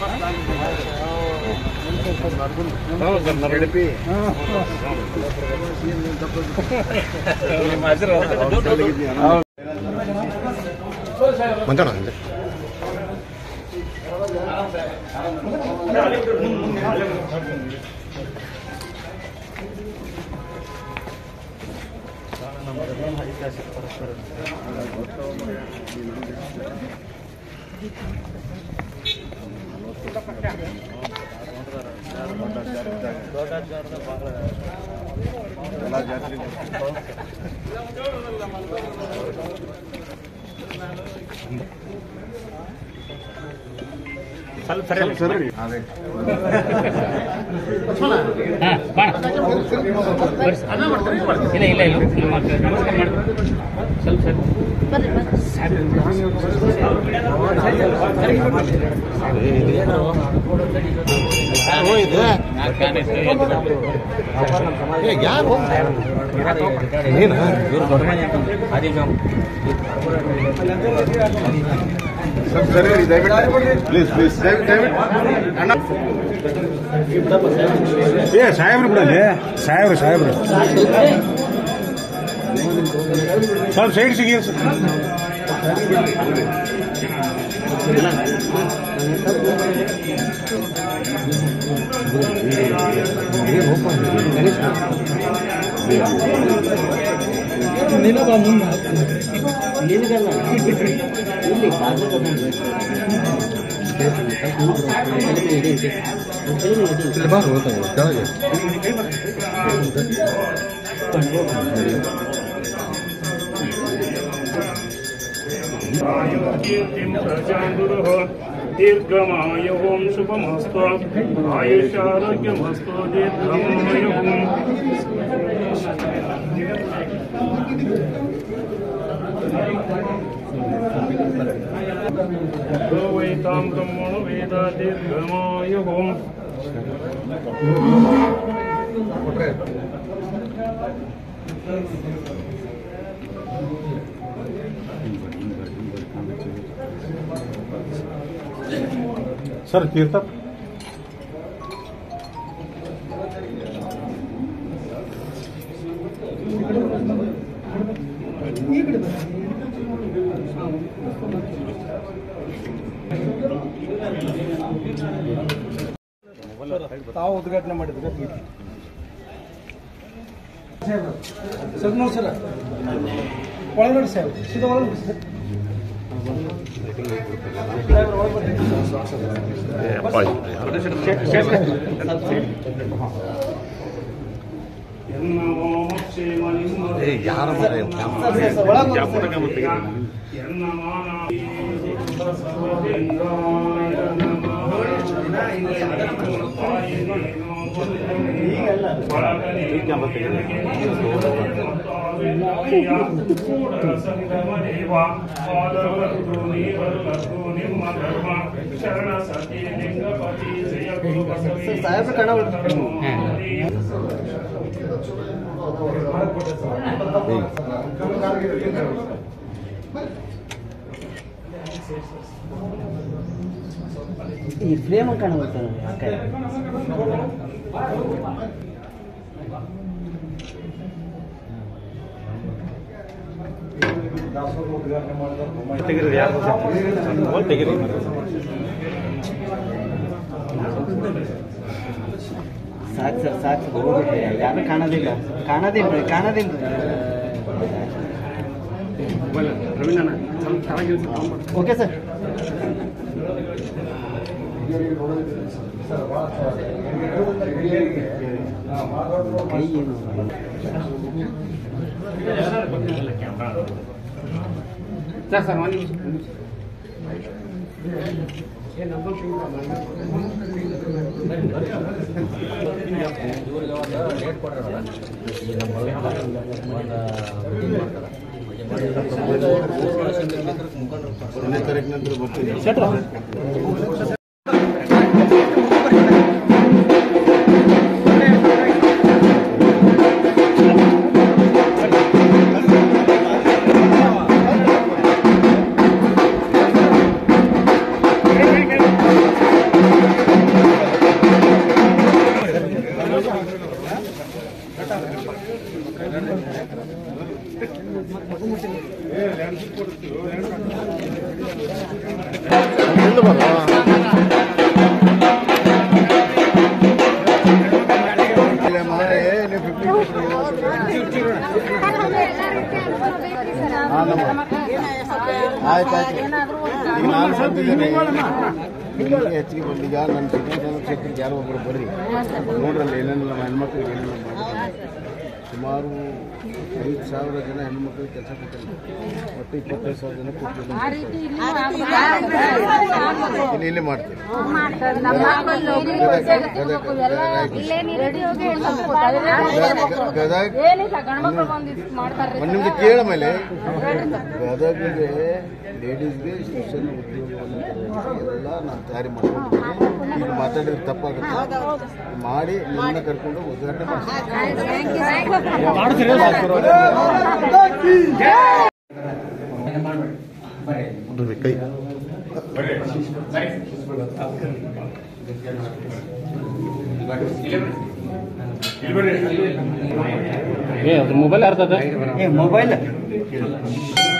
ಮಂಜಣ್ಣ ಹಿಂದೆ ಇಲ್ಲ ಇಲ್ಲ ಇಲ್ಲ ಇಲ್ಲಿ ಮಾಡ್ತಾರೆ. ನಮಸ್ಕಾರ ಮಾಡಿ ಸ್ವಲ್ಪ ಸ್ವಲ್ಪ ಯಾರು ನೀನು ಇವ್ರು ದೊಡ್ಡ ಮನೆ ಅಂತಂದ್ರೆ ಆದಿಲ್ ಜಾಮ್ ಪ್ಲೀಸ್ ಪ್ಲೀಸ್ ಏ ಸಾಹೇಬ್ರು ಬಿಡಲಿ ಸಾಹೇಬ್ರು ಸಾಹೇಬ್ರು ಸ್ವಲ್ಪ ಸೈಡ್ ಸಿಗಿ कीर्तिं प्रजागुरुः दीर्घमायुः शुभमस्तु आयुष्यारोग्यमस्तु दीर्घमायुः वैतां ब्रह्मणो वेद दीर्घमायुः ಸರ್ ತೀರ್ಥ ತಾವು ಉದ್ಘಾಟನೆ ಮಾಡಿದ್ರೆ ಸರ್ ನೋಡಿ ಸರ್ ಒಳಗಡೆ ಸರ್ ಸೀದಾ ಒಳಗಡೆ ಸರ್ ಯಾರ ಶರಣ ಸತಿ ಲಿಂಗಪತಿ ಜಯ ಸಾಹೇಬ್ರು ಕಣ ಈ ಫ್ರೇಮ್ ಕಾಣುತ್ತೆ ಸಾಕು ಸರ್ ಸಾಕು ಹೋಗ್ಬಿಟ್ರಿ ಯಾರು ಕಾಣೋದಿಲ್ಲ ಕಾಣೋದಿಲ್ಲ ಕಾಣೋದಿಲ್ಲ ಓಕೆ ಸರ್ ಕೈ ಏನು ಸರ್ ಸರ್ ಒಂದು ನಿಮಿಷ ಒಂದನೇ ತಾರೀಕು ನಂತರ ಬರ್ತೀನಿ Hey, hey, hey. ಬಂದಿದ್ದಾರೆ ಹಿಂಗೆ ಹೆಚ್ಚಿಗೆ ಬಂದು ಈಗ ನನ್ನ ಶ್ರೀಕಾಂತ ಕ್ಷೇತ್ರಕ್ಕೆ ಯಾರೋ ಒಬ್ಬರು ಬರ್ರಿ ನೋಡ್ರಲ್ಲ ಏನೇನೆಲ್ಲ ಹೆಣ್ಮಕ್ಳಿಗೆ ಏನೆಲ್ಲ ಮಾಡಿದ್ದಾರೆ ಸುಮಾರು ಐದು ಸಾವಿರ ಜನ ಹೆಣ್ಮಕ್ಳಿಗೆ ಕೆಲಸ ಕೊಟ್ಟಿಲ್ಲ ಒಟ್ಟು ಇಪ್ಪತ್ತೈದು ಸಾವಿರ ಜನ ಕೊಟ್ಟಿಲ್ಲ ಇಲ್ಲಿ ಇಲ್ಲಿ ಮಾಡ್ತೀವಿ ಗದಗ ಏನಿಲ್ಲ ಗಂಡ್ಮಕ್ಳು ಬಂದಿದ್ದು ಮಾಡ್ತಾರೆ ಒಂದು ನಿಮ್ದು ಕೇಳ ಮೇಲೆ ಗದಗಿಗೆ ಲೇಡೀಸ್ಗೆ ಸ್ಪೆಷಲ್ ಉದ್ಯೋಗವನ್ನು ಎಲ್ಲ ನಾನು ತಯಾರಿ ಮಾಡ್ಕೊಂಡಿದ್ದೀನಿ ಈಗ ಮಾತಾಡಿದ್ರೆ ತಪ್ಪಾಗುತ್ತೆ ಮಾಡಿ ನಿಮ್ಮನ್ನ ಕರ್ಕೊಂಡು ಉದ್ಘಾಟನೆ ಮಾಡ್ತೀನಿ ಕೈ ಏ ಅದು ಮೊಬೈಲ್ ಯಾರ್ದದ ಮೊಬೈಲ್